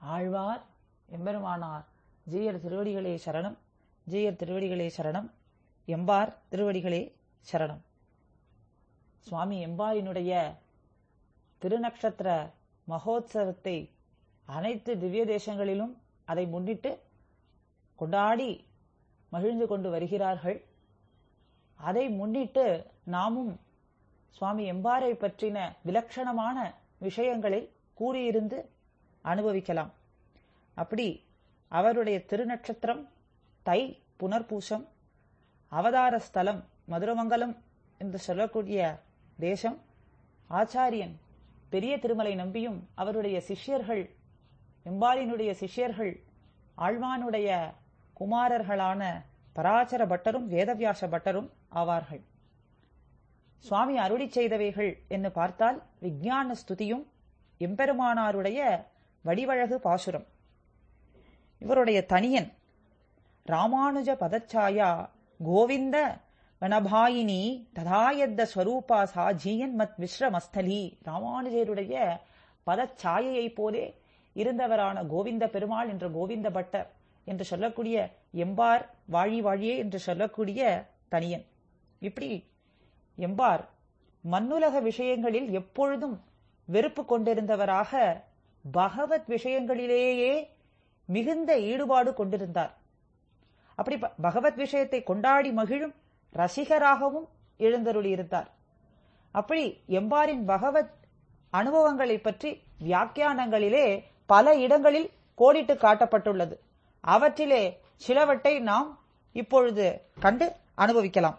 ஆழ்வார் எம்பெருமானார் ஜீயர் திருவடிகளே சரணம் ஜீயர் திருவடிகளே சரணம் எம்பார் திருவடிகளே சரணம் சுவாமி எம்பாரினுடைய திருநக்ஷத்திர மகோத்சவத்தை அனைத்து திவ்ய தேசங்களிலும் அதை முன்னிட்டு கொண்டாடி மகிழ்ந்து கொண்டு வருகிறார்கள் அதை முன்னிட்டு நாமும் சுவாமி எம்பாரை பற்றின விலட்சணமான விஷயங்களை கூறியிருந்து அனுபவிக்கலாம் அப்படி அவருடைய திருநட்சத்திரம் தை புனர்பூசம் அவதார ஸ்தலம் மதுரமங்கலம் என்று சொல்லக்கூடிய தேசம் ஆச்சாரியன் பெரிய திருமலை நம்பியும் அவருடைய சிஷ்யர்கள் எம்பாலினுடைய சிஷ்யர்கள் ஆழ்வானுடைய குமாரர்களான பராசர பட்டரும் வேதவியாச பட்டரும் ஆவார்கள் சுவாமி அருளி செய்தவைகள் என்று பார்த்தால் விஞ்ஞான ஸ்துதியும் எம்பெருமானாருடைய வடிவழகு பாசுரம் இவருடைய தனியன் ராமானுஜ பதச்சாயா கோவிந்த வனபாயினி ததாயத்த ஸ்வரூபா சா ஜீயன் மத் விஸ்ரமஸ்தலி ராமானுஜருடைய பதச்சாயையை போலே இருந்தவரான கோவிந்த பெருமாள் என்ற கோவிந்த பட்டர் என்று சொல்லக்கூடிய எம்பார் வாழி வாழியே என்று சொல்லக்கூடிய தனியன் இப்படி எம்பார் மண்ணுலக விஷயங்களில் எப்பொழுதும் வெறுப்பு கொண்டிருந்தவராக பகவத் விஷயங்களிலேயே மிகுந்த ஈடுபாடு கொண்டிருந்தார் அப்படி பகவத் விஷயத்தை கொண்டாடி மகிழும் ரசிகராகவும் எழுந்தருளியிருந்தார் அப்படி எம்பாரின் பகவத் அனுபவங்களை பற்றி வியாக்கியானங்களிலே பல இடங்களில் கோடிட்டு காட்டப்பட்டுள்ளது அவற்றிலே சிலவற்றை நாம் இப்பொழுது கண்டு அனுபவிக்கலாம்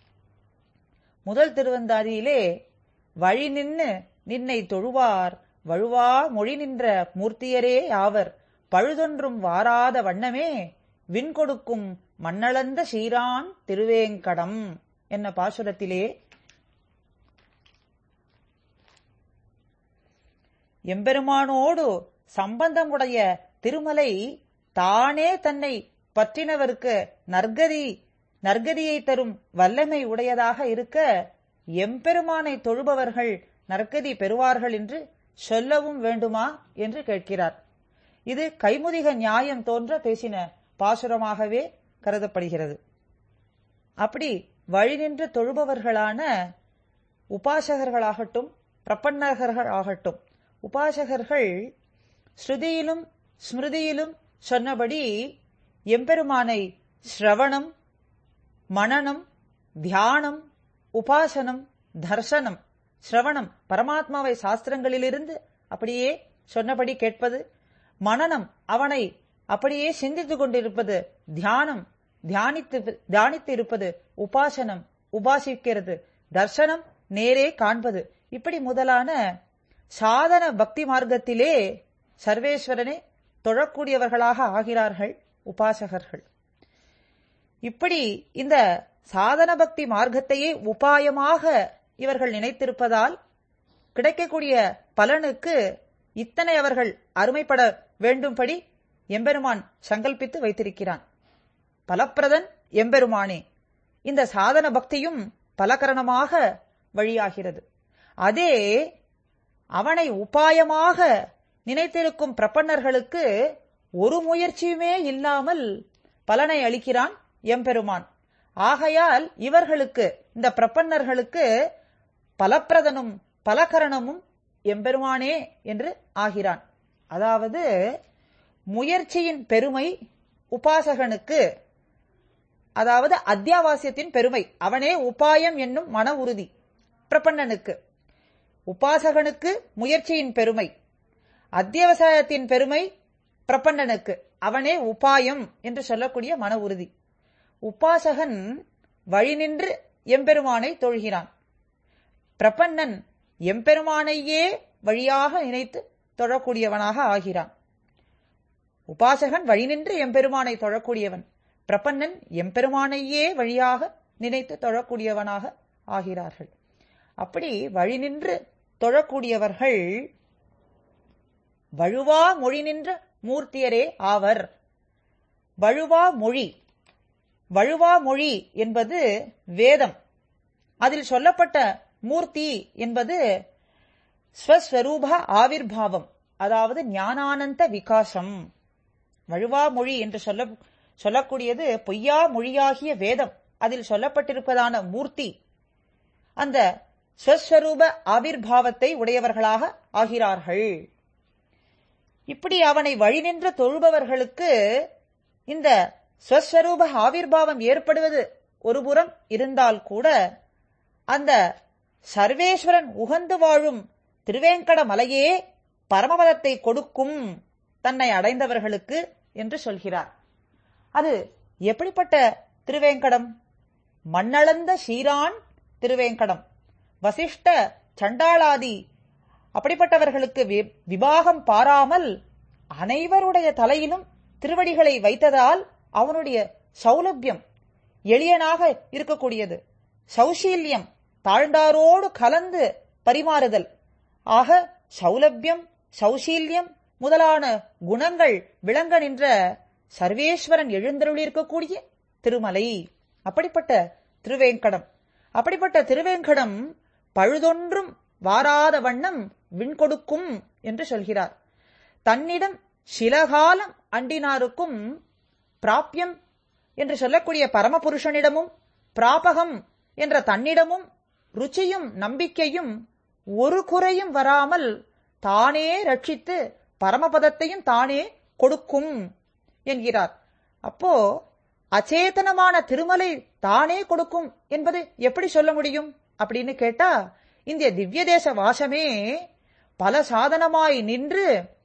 முதல் திருவந்தாதியிலே வழி நின்னு நின்னை தொழுவார் வழுவா மொழி நின்ற மூர்த்தியரே ஆவர் பழுதொன்றும் வாராத வண்ணமே விண் கொடுக்கும் மண்ணளந்த சீரான் திருவேங்கடம் என்ன பாசுரத்திலே எம்பெருமானோடு சம்பந்தமுடைய திருமலை தானே தன்னை பற்றினவருக்கு நற்கதி நற்கதியை தரும் வல்லமை உடையதாக இருக்க எம்பெருமானை தொழுபவர்கள் நற்கதி பெறுவார்கள் என்று சொல்லவும் வேண்டுமா என்று கேட்கிறார் இது கைமுதிக நியாயம் தோன்ற பேசின பாசுரமாகவே கருதப்படுகிறது அப்படி வழி நின்று தொழுபவர்களான உபாசகர்களாகட்டும் பிரபன்னகர்கள் ஆகட்டும் உபாசகர்கள் ஸ்ருதியிலும் ஸ்மிருதியிலும் சொன்னபடி எம்பெருமானை ஸ்ரவணம் மனனம் தியானம் உபாசனம் தர்சனம் ஸ்ரவணம் பரமாத்மாவை சாஸ்திரங்களிலிருந்து அப்படியே சொன்னபடி கேட்பது மனனம் அவனை அப்படியே சிந்தித்துக் கொண்டிருப்பது தியானம் தியானித்து தியானித்து இருப்பது உபாசனம் உபாசிக்கிறது தர்சனம் நேரே காண்பது இப்படி முதலான சாதன பக்தி மார்க்கத்திலே சர்வேஸ்வரனை தொழக்கூடியவர்களாக ஆகிறார்கள் உபாசகர்கள் இப்படி இந்த சாதன பக்தி மார்க்கத்தையே உபாயமாக இவர்கள் நினைத்திருப்பதால் கிடைக்கக்கூடிய பலனுக்கு இத்தனை அவர்கள் அருமைப்பட வேண்டும்படி எம்பெருமான் சங்கல்பித்து வைத்திருக்கிறான் பலப்பிரதன் எம்பெருமானே இந்த சாதன பக்தியும் பலகரணமாக வழியாகிறது அதே அவனை உபாயமாக நினைத்திருக்கும் பிரபன்னர்களுக்கு ஒரு முயற்சியுமே இல்லாமல் பலனை அளிக்கிறான் எம்பெருமான் ஆகையால் இவர்களுக்கு இந்த பிரபன்னர்களுக்கு பலப்பிரதனும் பலகரணமும் எம்பெருமானே என்று ஆகிறான் அதாவது முயற்சியின் பெருமை உபாசகனுக்கு அதாவது அத்தியாவாசியத்தின் பெருமை அவனே உபாயம் என்னும் மன உறுதி பிரபன்னனுக்கு உபாசகனுக்கு முயற்சியின் பெருமை அத்தியவசாயத்தின் பெருமை பிரபன்னனுக்கு அவனே உபாயம் என்று சொல்லக்கூடிய மன உறுதி உபாசகன் வழி நின்று எம்பெருமானை தொழுகிறான் பிரபன்னன் எம்பெருமானையே வழியாக நினைத்து தொழக்கூடியவனாக ஆகிறான் உபாசகன் வழி நின்று எம்பெருமானை தொழக்கூடியவன் பிரபன்னன் எம்பெருமானையே வழியாக நினைத்து தொழக்கூடியவனாக ஆகிறார்கள் அப்படி வழி நின்று தொழக்கூடியவர்கள் வழுவா மொழி நின்ற மூர்த்தியரே ஆவர் வழுவா மொழி வழுவா மொழி என்பது வேதம் அதில் சொல்லப்பட்ட மூர்த்தி என்பது ஸ்வஸ்வரூப ஆவிர்பாவம் அதாவது ஞானானந்த விகாசம் வழுவா மொழி என்று சொல்ல சொல்லக்கூடியது பொய்யா மொழியாகிய வேதம் அதில் சொல்லப்பட்டிருப்பதான மூர்த்தி அந்த ஸ்வஸ்வரூப ஆவிர்பாவத்தை உடையவர்களாக ஆகிறார்கள் இப்படி அவனை வழிநின்று தொழுபவர்களுக்கு இந்த ஸ்வஸ்வரூப ஆவிர்பாவம் ஏற்படுவது ஒருபுறம் இருந்தால் கூட அந்த சர்வேஸ்வரன் உகந்து வாழும் திருவேங்கட மலையே பரமபதத்தை கொடுக்கும் தன்னை அடைந்தவர்களுக்கு என்று சொல்கிறார் அது எப்படிப்பட்ட திருவேங்கடம் மண்ணளந்த சீரான் திருவேங்கடம் வசிஷ்ட சண்டாளாதி அப்படிப்பட்டவர்களுக்கு விபாகம் பாராமல் அனைவருடைய தலையிலும் திருவடிகளை வைத்ததால் அவனுடைய சௌலபியம் எளியனாக இருக்கக்கூடியது சௌசீல்யம் தாழ்ந்தாரோடு கலந்து பரிமாறுதல் ஆக சௌலபியம் சௌசீல்யம் முதலான குணங்கள் விளங்க நின்ற சர்வேஸ்வரன் எழுந்தருளியிருக்கக்கூடிய திருமலை அப்படிப்பட்ட திருவேங்கடம் அப்படிப்பட்ட திருவேங்கடம் பழுதொன்றும் வாராத வண்ணம் விண்கொடுக்கும் என்று சொல்கிறார் தன்னிடம் சிலகாலம் அண்டினாருக்கும் பிராப்யம் என்று சொல்லக்கூடிய பரமபுருஷனிடமும் பிராபகம் என்ற தன்னிடமும் ருச்சியும் நம்பிக்கையும் ஒரு குறையும் வராமல் தானே ரட்சித்து பரமபதத்தையும் தானே கொடுக்கும் என்கிறார் அப்போ அச்சேதனமான திருமலை தானே கொடுக்கும் என்பது எப்படி சொல்ல முடியும் அப்படின்னு கேட்டா இந்த திவ்ய தேச வாசமே பல சாதனமாய் நின்று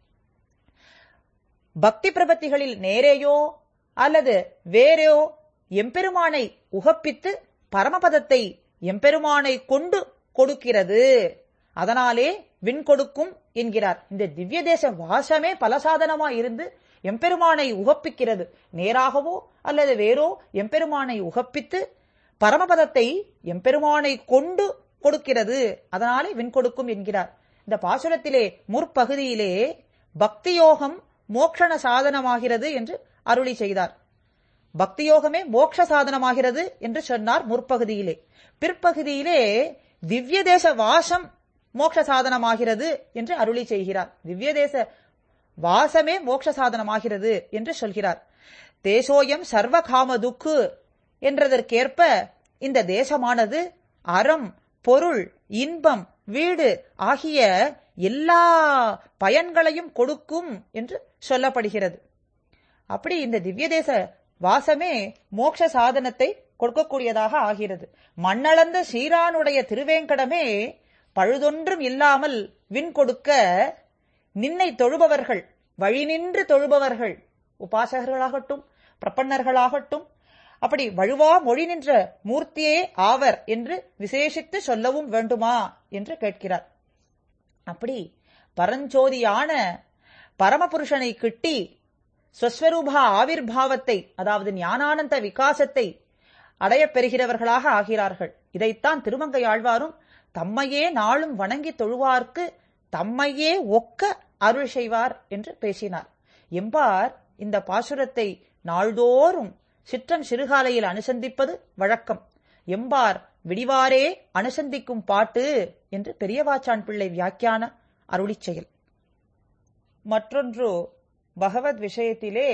பக்தி பிரபத்திகளில் நேரேயோ அல்லது வேறோ எம்பெருமானை உகப்பித்து பரமபதத்தை எம்பெருமானை கொண்டு கொடுக்கிறது அதனாலே விண் கொடுக்கும் என்கிறார் இந்த திவ்ய தேச வாசமே பல சாதனமா இருந்து எம்பெருமானை உகப்பிக்கிறது நேராகவோ அல்லது வேறோ எம்பெருமானை உகப்பித்து பரமபதத்தை எம்பெருமானை கொண்டு கொடுக்கிறது அதனாலே விண் கொடுக்கும் என்கிறார் இந்த பாசுரத்திலே முற்பகுதியிலே பக்தி யோகம் மோக்ஷண சாதனமாகிறது என்று அருளி செய்தார் பக்தி யோகமே மோட்ச சாதனமாகிறது என்று சொன்னார் முற்பகுதியிலே பிற்பகுதியிலே திவ்ய தேச வாசம் மோட்ச சாதனமாகிறது என்று அருளி செய்கிறார் திவ்ய தேச வாசமே மோட்ச சாதனமாகிறது என்று சொல்கிறார் தேசோயம் சர்வ காம துக்கு என்றதற்கேற்ப இந்த தேசமானது அறம் பொருள் இன்பம் வீடு ஆகிய எல்லா பயன்களையும் கொடுக்கும் என்று சொல்லப்படுகிறது அப்படி இந்த திவ்ய தேச வாசமே மோட்ச சாதனத்தை கொடுக்கக்கூடியதாக ஆகிறது மண்ணளந்த ஸ்ரீரானுடைய திருவேங்கடமே பழுதொன்றும் இல்லாமல் விண் கொடுக்க நின்னை தொழுபவர்கள் வழி நின்று தொழுபவர்கள் உபாசகர்களாகட்டும் பிரபன்னர்களாகட்டும் அப்படி வழுவா மொழி நின்ற மூர்த்தியே ஆவர் என்று விசேஷித்து சொல்லவும் வேண்டுமா என்று கேட்கிறார் அப்படி பரஞ்சோதியான பரமபுருஷனை கிட்டி ஸ்வஸ்வரூபா ஆவிர்பாவத்தை அதாவது ஞானானந்த விகாசத்தை அடையப் பெறுகிறவர்களாக ஆகிறார்கள் இதைத்தான் திருமங்கை ஆழ்வாரும் தம்மையே நாளும் வணங்கி தொழுவார்க்கு தம்மையே ஒக்க அருள் செய்வார் என்று பேசினார் எம்பார் இந்த பாசுரத்தை நாள்தோறும் சிற்றம் சிறுகாலையில் அனுசந்திப்பது வழக்கம் எம்பார் விடிவாரே அனுசந்திக்கும் பாட்டு என்று பெரியவாச்சான் பிள்ளை வியாக்கியான அருளிச் செயல் மற்றொன்று பகவத் விஷயத்திலே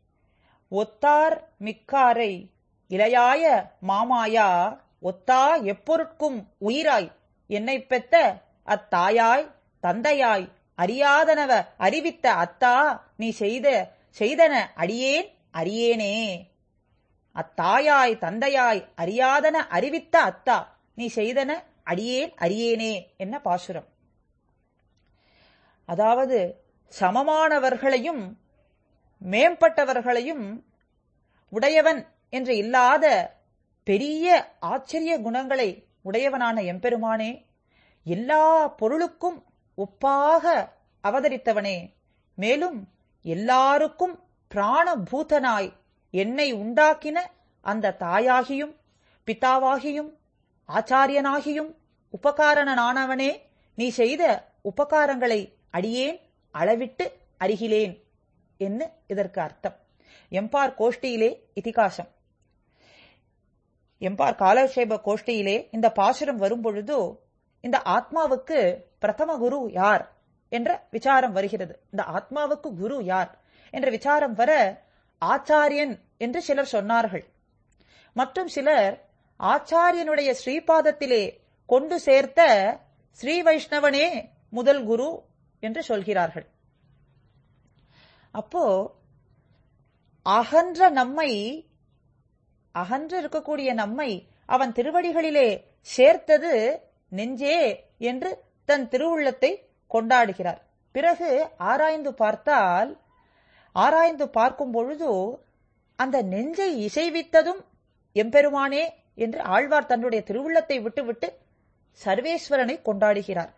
ஒத்தார் மிக்காரை இளையாய மாமாயா ஒத்தா எப்பொருட்கும் உயிராய் என்னை பெத்த அத்தாயாய் தந்தையாய் அறியாதனவ அறிவித்த அத்தா நீ செய்த செய்தன அடியேன் அறியேனே அத்தாயாய் தந்தையாய் அறியாதன அறிவித்த அத்தா நீ செய்தன அடியேன் அறியேனே என்ன பாசுரம் அதாவது சமமானவர்களையும் மேம்பட்டவர்களையும் உடையவன் என்று இல்லாத பெரிய ஆச்சரிய குணங்களை உடையவனான எம்பெருமானே எல்லா பொருளுக்கும் ஒப்பாக அவதரித்தவனே மேலும் எல்லாருக்கும் பிராணபூதனாய் என்னை உண்டாக்கின அந்த தாயாகியும் பிதாவாகியும் ஆச்சாரியனாகியும் உபகாரணனானவனே நீ செய்த உபகாரங்களை அடியேன் அளவிட்டு அறிகிலேன் என்று இதற்கு அர்த்தம் எம்பார் கோஷ்டியிலே இதிகாசம் எம்பார் காலக்ஷேப கோஷ்டியிலே இந்த பாசுரம் வரும்பொழுது இந்த ஆத்மாவுக்கு பிரதம குரு யார் என்ற விசாரம் வருகிறது இந்த ஆத்மாவுக்கு குரு யார் என்ற விசாரம் வர ஆச்சாரியன் என்று சிலர் சொன்னார்கள் மற்றும் சிலர் ஆச்சாரியனுடைய ஸ்ரீபாதத்திலே கொண்டு சேர்த்த ஸ்ரீ வைஷ்ணவனே முதல் குரு என்று சொல்கிறார்கள் அப்போ அகன்ற நம்மை அகன்று இருக்கக்கூடிய நம்மை அவன் திருவடிகளிலே சேர்த்தது நெஞ்சே என்று தன் திருவுள்ளத்தை கொண்டாடுகிறார் பிறகு ஆராய்ந்து பார்த்தால் ஆராய்ந்து பார்க்கும் பொழுது அந்த நெஞ்சை இசைவித்ததும் எம்பெருமானே என்று ஆழ்வார் தன்னுடைய திருவுள்ளத்தை விட்டுவிட்டு சர்வேஸ்வரனை கொண்டாடுகிறார்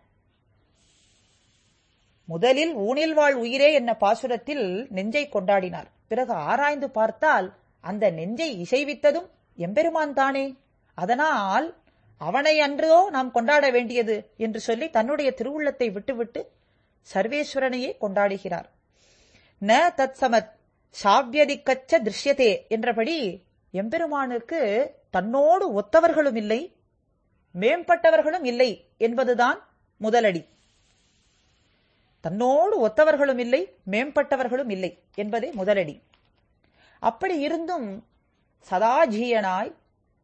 முதலில் ஊனில் வாழ் உயிரே என்ன பாசுரத்தில் நெஞ்சை கொண்டாடினார் பிறகு ஆராய்ந்து பார்த்தால் அந்த நெஞ்சை இசைவித்ததும் எம்பெருமான் தானே அதனால் அவனை அன்றோ நாம் கொண்டாட வேண்டியது என்று சொல்லி தன்னுடைய திருவுள்ளத்தை விட்டுவிட்டு சர்வேஸ்வரனையே கொண்டாடுகிறார் ந தத் சமத் சாவ்யதிக்கச்ச திருஷ்யதே என்றபடி எம்பெருமானுக்கு தன்னோடு ஒத்தவர்களும் இல்லை மேம்பட்டவர்களும் இல்லை என்பதுதான் முதலடி தன்னோடு ஒத்தவர்களும் இல்லை மேம்பட்டவர்களும் இல்லை என்பதே முதலடி அப்படி இருந்தும் சதாஜீயனாய்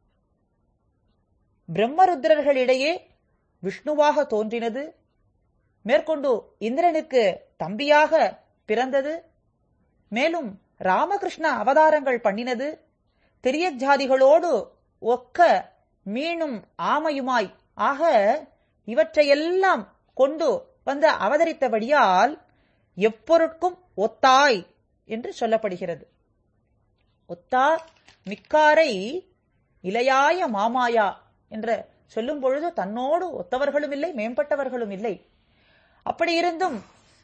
பிரம்மருத்ரர்களிடையே விஷ்ணுவாக தோன்றினது மேற்கொண்டு இந்திரனுக்கு தம்பியாக பிறந்தது மேலும் ராமகிருஷ்ண அவதாரங்கள் பண்ணினது திரியஜாதிகளோடு ஒக்க மீனும் ஆமையுமாய் ஆக இவற்றையெல்லாம் கொண்டு வந்து அவதரித்தபடியால் எப்பொருட்கும் ஒத்தாய் என்று சொல்லப்படுகிறது ஒத்தா மிக்காரை இலையாய மாமாயா என்ற சொல்லும் பொழுது தன்னோடு ஒத்தவர்களும் இல்லை மேம்பட்டவர்களும் இல்லை அப்படி இருந்தும்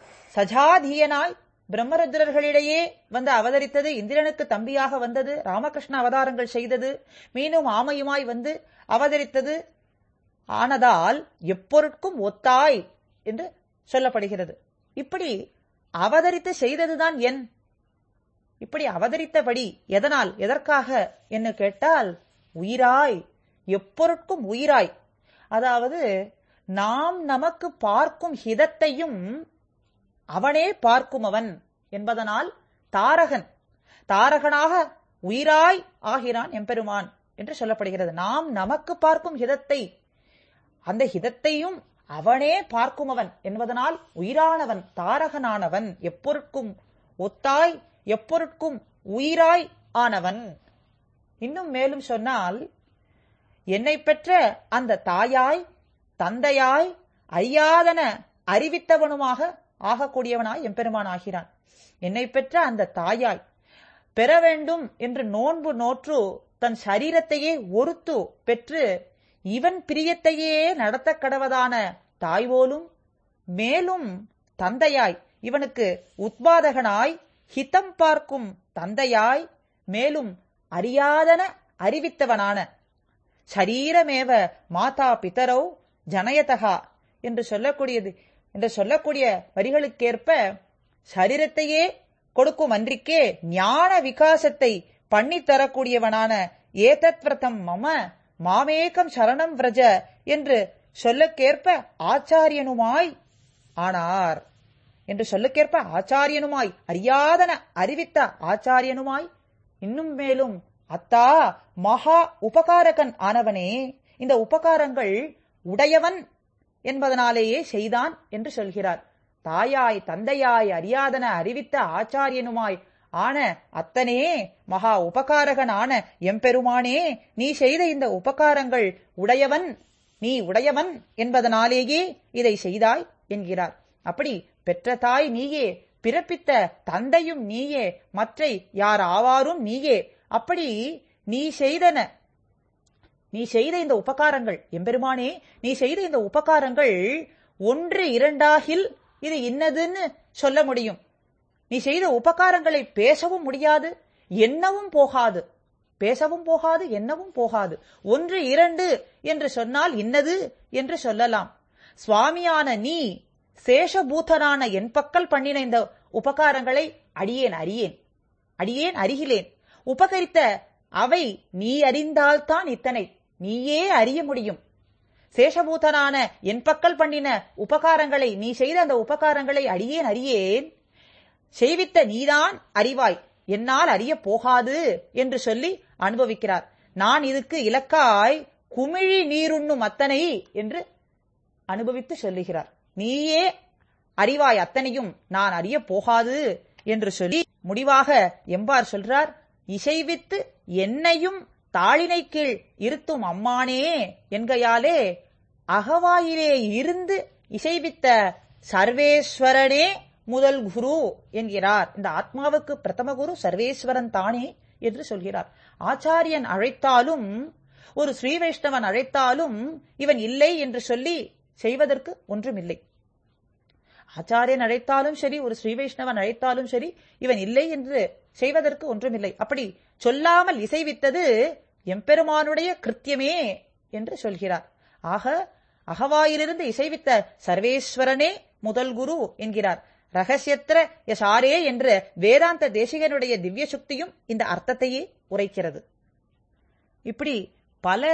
சஜாதீயனாய் பிரம்மருத்ரர்களிடையே வந்து அவதரித்தது இந்திரனுக்கு தம்பியாக வந்தது ராமகிருஷ்ண அவதாரங்கள் செய்தது மீனும் ஆமையுமாய் வந்து அவதரித்தது ஆனதால் எப்பொருட்கும் ஒத்தாய் என்று சொல்லப்படுகிறது இப்படி அவதரித்து செய்ததுதான் என் இப்படி அவதரித்தபடி எதனால் எதற்காக என்று கேட்டால் உயிராய் எப்பொருட்கும் உயிராய் அதாவது நாம் நமக்கு பார்க்கும் ஹிதத்தையும் அவனே பார்க்கும் அவன் என்பதனால் தாரகன் தாரகனாக உயிராய் ஆகிறான் எம்பெருமான் என்று சொல்லப்படுகிறது நாம் நமக்கு பார்க்கும் ஹிதத்தை அந்த ஹிதத்தையும் அவனே பார்க்கும் அவன் என்பதனால் உயிரானவன் தாரகனானவன் எப்பொருட்கும் ஒத்தாய் எப்பொருட்கும் உயிராய் ஆனவன் இன்னும் மேலும் சொன்னால் என்னை பெற்ற அந்த தாயாய் தந்தையாய் அறியாதன அறிவித்தவனுமாக ஆகக்கூடியவனாய் எம்பெருமான் ஆகிறான் என்னை பெற்ற அந்த தாயாய் பெற வேண்டும் என்று நோன்பு நோற்று தன் சரீரத்தையே ஒருத்து பெற்று இவன் பிரியத்தையே நடத்த கடவதான தாய் போலும் மேலும் தந்தையாய் இவனுக்கு உத்பாதகனாய் ஹிதம் பார்க்கும் தந்தையாய் மேலும் அறியாதன அறிவித்தவனான சரீரமேவ மாதா பிதரோ ஜனயதகா என்று சொல்லக்கூடியது என்று சொல்லக்கூடிய வரிகளுக்கேற்ப சரீரத்தையே கொடுக்கும் அன்றிக்கே ஞான விகாசத்தை பண்ணி தரக்கூடியவனான ஏதத்விரதம் மம மாமேகம் சரணம் விரஜ என்று சொல்லக்கேற்ப ஆச்சாரியனுமாய் ஆனார் என்று சொல்லுக்கேற்ப ஆச்சாரியனுமாய் அறியாதன அறிவித்த ஆச்சாரியனுமாய் இன்னும் மேலும் அத்தா மகா உபகாரகன் ஆனவனே இந்த உபகாரங்கள் உடையவன் என்பதனாலேயே செய்தான் என்று சொல்கிறார் தாயாய் தந்தையாய் அறியாதன அறிவித்த ஆச்சாரியனுமாய் ஆன அத்தனே மகா உபகாரகன் ஆன எம்பெருமானே நீ செய்த இந்த உபகாரங்கள் உடையவன் நீ உடையவன் என்பதனாலேயே இதை செய்தாய் என்கிறார் அப்படி பெற்ற தாய் நீயே பிறப்பித்த தந்தையும் நீயே மற்றை யார் ஆவாரும் நீயே அப்படி நீ செய்தன நீ செய்த இந்த உபகாரங்கள் எம்பெருமானே நீ செய்த இந்த உபகாரங்கள் ஒன்று இரண்டாகில் இது இன்னதுன்னு சொல்ல முடியும் நீ செய்த உபகாரங்களை பேசவும் முடியாது எண்ணவும் போகாது பேசவும் போகாது எண்ணவும் போகாது ஒன்று இரண்டு என்று சொன்னால் இன்னது என்று சொல்லலாம் சுவாமியான நீ சேஷபூதனான என் பக்கல் பண்ணின இந்த உபகாரங்களை அடியேன் அறியேன் அடியேன் அறிகிலேன் உபகரித்த அவை நீ அறிந்தால்தான் இத்தனை நீயே அறிய முடியும் சேஷபூதனான என் பக்கல் பண்ணின உபகாரங்களை நீ செய்த அந்த உபகாரங்களை அடியேன் அறியேன் செய்வித்த நீதான் அறிவாய் என்னால் அறிய போகாது என்று சொல்லி அனுபவிக்கிறார் நான் இதுக்கு இலக்காய் குமிழி நீருண்ணும் அத்தனை என்று அனுபவித்து சொல்லுகிறார் நீயே அறிவாய் அத்தனையும் நான் அறிய போகாது என்று சொல்லி முடிவாக எம்பார் சொல்றார் இசைவித்து என்னையும் தாளினை கீழ் இருத்தும் அம்மானே என்கையாலே அகவாயிலே இருந்து இசைவித்த சர்வேஸ்வரனே முதல் குரு என்கிறார் இந்த ஆத்மாவுக்கு பிரதம குரு சர்வேஸ்வரன் தானே என்று சொல்கிறார் ஆச்சாரியன் அழைத்தாலும் ஒரு ஸ்ரீ வைஷ்ணவன் அழைத்தாலும் இவன் இல்லை என்று சொல்லி செய்வதற்கு ஒன்றுமில்லை ஆச்சாரியன் அழைத்தாலும் சரி ஒரு ஸ்ரீ வைஷ்ணவன் அழைத்தாலும் சரி இவன் இல்லை என்று செய்வதற்கு ஒன்றுமில்லை அப்படி சொல்லாமல் இசைவித்தது எம்பெருமானுடைய கிருத்தியமே என்று சொல்கிறார் ஆக அகவாயிலிருந்து இசைவித்த சர்வேஸ்வரனே முதல் குரு என்கிறார் ரகசியத்திர யசாரே என்ற வேதாந்த தேசிகனுடைய திவ்ய சுக்தியும் இந்த அர்த்தத்தையே உரைக்கிறது இப்படி பல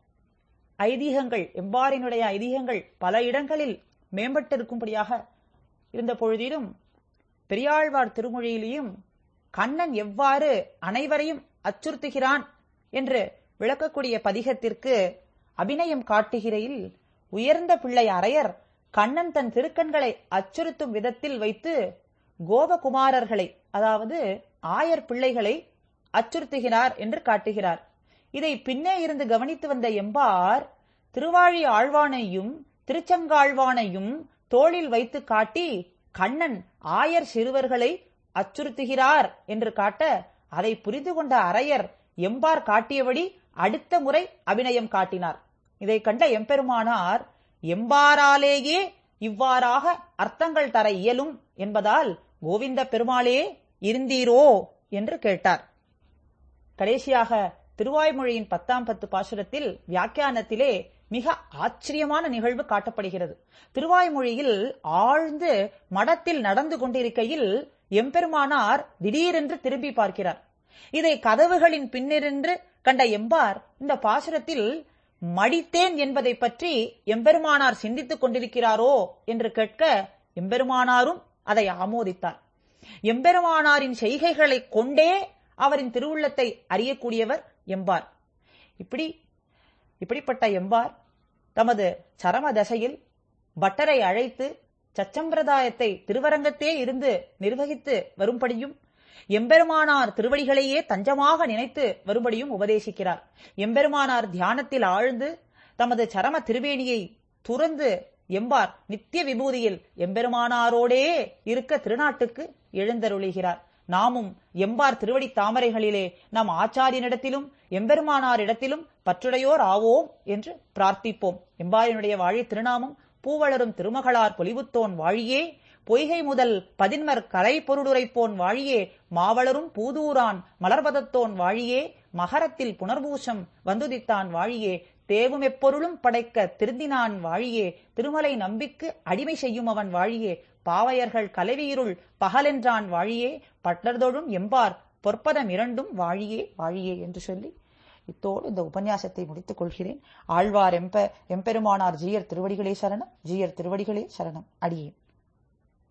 ஐதீகங்கள் எம்பாரினுடைய ஐதீகங்கள் பல இடங்களில் மேம்பட்டிருக்கும்படியாக இருந்த பொழுதிலும் பெரியாழ்வார் திருமொழியிலேயும் கண்ணன் எவ்வாறு அனைவரையும் அச்சுறுத்துகிறான் என்று விளக்கக்கூடிய பதிகத்திற்கு அபிநயம் காட்டுகையில் உயர்ந்த பிள்ளை அரையர் கண்ணன் தன் திருக்கண்களை அச்சுறுத்தும் விதத்தில் வைத்து கோபகுமாரர்களை அதாவது ஆயர் பிள்ளைகளை அச்சுறுத்துகிறார் என்று காட்டுகிறார் இதை பின்னே இருந்து கவனித்து வந்த எம்பார் திருவாழி ஆழ்வானையும் திருச்செங்காழ்வானையும் தோளில் வைத்து காட்டி கண்ணன் ஆயர் சிறுவர்களை அச்சுறுத்துகிறார் என்று காட்ட அதை புரிந்து கொண்ட அரையர் எம்பார் காட்டியபடி அடுத்த முறை அபிநயம் காட்டினார் இதை கண்ட எம்பெருமானார் எம்பாராலேயே இவ்வாறாக அர்த்தங்கள் தர இயலும் என்பதால் கோவிந்த பெருமாளே இருந்தீரோ என்று கேட்டார் கடைசியாக திருவாய்மொழியின் பத்தாம் பத்து பாசுரத்தில் வியாக்கியானத்திலே மிக ஆச்சரியமான நிகழ்வு காட்டப்படுகிறது திருவாய்மொழியில் ஆழ்ந்து மடத்தில் நடந்து கொண்டிருக்கையில் எம்பெருமானார் திடீரென்று திரும்பி பார்க்கிறார் இதை கதவுகளின் பின்னிருந்து கண்ட எம்பார் இந்த பாசுரத்தில் மடித்தேன் என்பதை பற்றி எம்பெருமானார் சிந்தித்துக் கொண்டிருக்கிறாரோ என்று கேட்க எம்பெருமானாரும் அதை ஆமோதித்தார் எம்பெருமானாரின் செய்கைகளை கொண்டே அவரின் திருவுள்ளத்தை அறியக்கூடியவர் எம்பார் இப்படி இப்படிப்பட்ட எம்பார் தமது சரம தசையில் பட்டரை அழைத்து சச்சம்பிரதாயத்தை திருவரங்கத்தே இருந்து நிர்வகித்து வரும்படியும் எம்பெருமானார் திருவடிகளையே தஞ்சமாக நினைத்து வரும்படியும் உபதேசிக்கிறார் எம்பெருமானார் தியானத்தில் ஆழ்ந்து தமது சரம திருவேணியை துறந்து எம்பார் நித்திய விபூதியில் எம்பெருமானாரோடே இருக்க திருநாட்டுக்கு எழுந்தருளுகிறார் நாமும் எம்பார் திருவடி தாமரைகளிலே நம் ஆச்சாரியனிடத்திலும் எம்பெருமானாரிடத்திலும் பற்றுடையோர் ஆவோம் என்று பிரார்த்திப்போம் எம்பாரினுடைய வாழி திருநாமம் பூவளரும் திருமகளார் பொலிவுத்தோன் வாழியே பொய்கை முதல் பதின்மர் கலை பொருளுரைப்போன் வாழியே மாவளரும் பூதூரான் மலர்பதத்தோன் வாழியே மகரத்தில் புனர்பூசம் வந்துதித்தான் வாழியே தேவும் எப்பொருளும் படைக்க திருந்தினான் வாழியே திருமலை நம்பிக்கு அடிமை செய்யும் அவன் வாழியே பாவையர்கள் கலவியிருள் பகலென்றான் வாழியே பட்டர்தொழும் எம்பார் பொற்பதம் இரண்டும் வாழியே வாழியே என்று சொல்லி இத்தோடு இந்த உபன்யாசத்தை முடித்துக் கொள்கிறேன் ஆழ்வார் எம்ப எம்பெருமானார் ஜீயர் திருவடிகளே சரணம் ஜீயர் திருவடிகளே சரணம் அடியேன்